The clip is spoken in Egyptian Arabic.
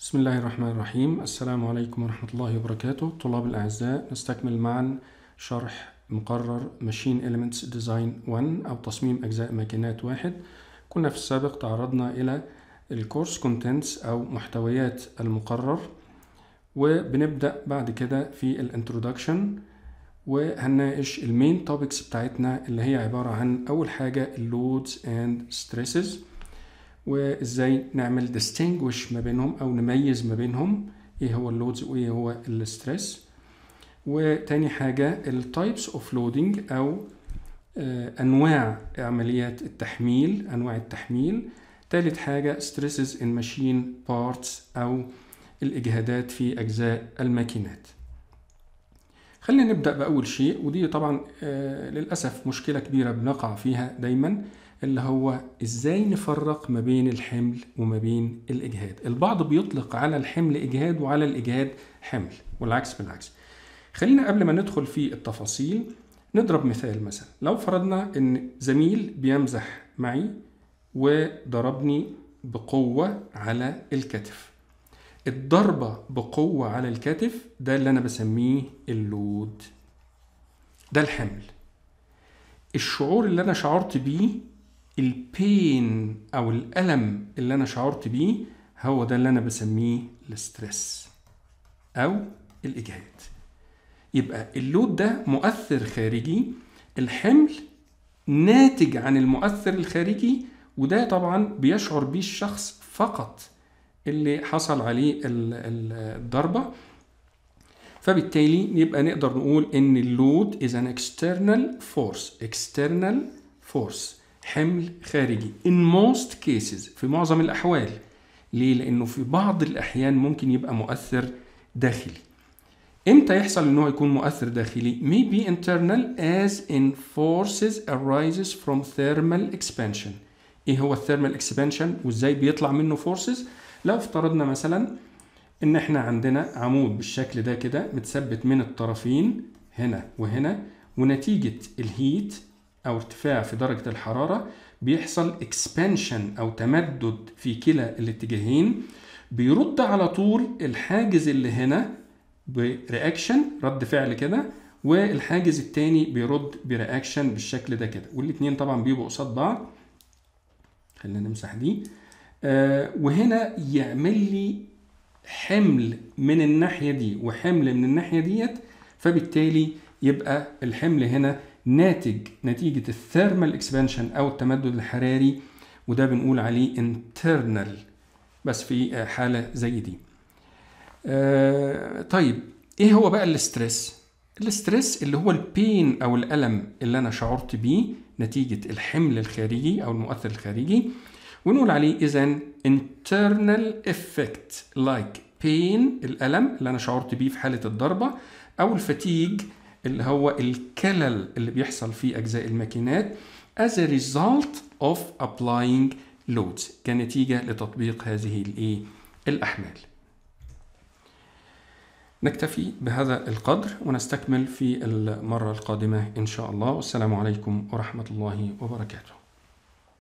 بسم الله الرحمن الرحيم السلام عليكم ورحمة الله وبركاته طلاب الأعزاء نستكمل معا شرح مقرر Machine Elements Design 1 أو تصميم أجزاء ماكينات واحد كنا في السابق تعرضنا إلى الكورس كونتنتس أو محتويات المقرر وبنبدأ بعد كده في الانترودكشن وهنناقش المين توبكس بتاعتنا اللي هي عبارة عن أول حاجة اللودز اند ستريسز وازاي نعمل distinguish ما بينهم او نميز ما بينهم ايه هو اللودز وايه هو الستريس وتاني حاجة التايبس اوف لودنج او آه انواع عمليات التحميل انواع التحميل تالت حاجة stresses in machine parts او الاجهادات في اجزاء الماكينات خلينا نبدأ بأول شيء ودي طبعا آه للأسف مشكلة كبيرة بنقع فيها دايما اللي هو ازاي نفرق ما بين الحمل وما بين الاجهاد البعض بيطلق على الحمل اجهاد وعلى الاجهاد حمل والعكس بالعكس خلينا قبل ما ندخل في التفاصيل نضرب مثال مثلا لو فرضنا ان زميل بيمزح معي وضربني بقوة على الكتف الضربة بقوة على الكتف ده اللي أنا بسميه اللود ده الحمل الشعور اللي أنا شعرت بيه البين او الالم اللي انا شعرت بيه هو ده اللي انا بسميه الستريس او الاجهاد يبقى اللود ده مؤثر خارجي الحمل ناتج عن المؤثر الخارجي وده طبعا بيشعر بيه الشخص فقط اللي حصل عليه الضربه فبالتالي يبقى نقدر نقول ان اللود is an external force external force حمل خارجي in most cases في معظم الأحوال ليه؟ لأنه في بعض الأحيان ممكن يبقى مؤثر داخلي امتى يحصل ان هو يكون مؤثر داخلي may be internal as in forces arises from thermal expansion ايه هو الثيرمال اكسبانشن وازاي بيطلع منه فورسز لو افترضنا مثلا ان احنا عندنا عمود بالشكل ده كده متثبت من الطرفين هنا وهنا ونتيجة الهيت أو ارتفاع في درجة الحرارة بيحصل اكسبانشن أو تمدد في كلا الاتجاهين بيرد على طول الحاجز اللي هنا برياكشن رد فعل كده والحاجز التاني بيرد برياكشن بالشكل ده كده والاتنين طبعا بيبقوا قصاد بعض خلينا نمسح دي آه وهنا يعمل لي حمل من الناحية دي وحمل من الناحية ديت فبالتالي يبقى الحمل هنا ناتج نتيجة الثيرمال اكسبانشن أو التمدد الحراري وده بنقول عليه internal بس في حالة زي دي. آه طيب إيه هو بقى الاسترس؟ الاسترس اللي هو البين أو الألم اللي أنا شعرت بيه نتيجة الحمل الخارجي أو المؤثر الخارجي ونقول عليه إذا internal effect like pain الألم اللي أنا شعرت بيه في حالة الضربة أو الفتيج اللي هو الكلل اللي بيحصل في أجزاء الماكينات as a result of applying loads كنتيجة لتطبيق هذه الإيه الأحمال نكتفي بهذا القدر ونستكمل في المرة القادمة إن شاء الله والسلام عليكم ورحمة الله وبركاته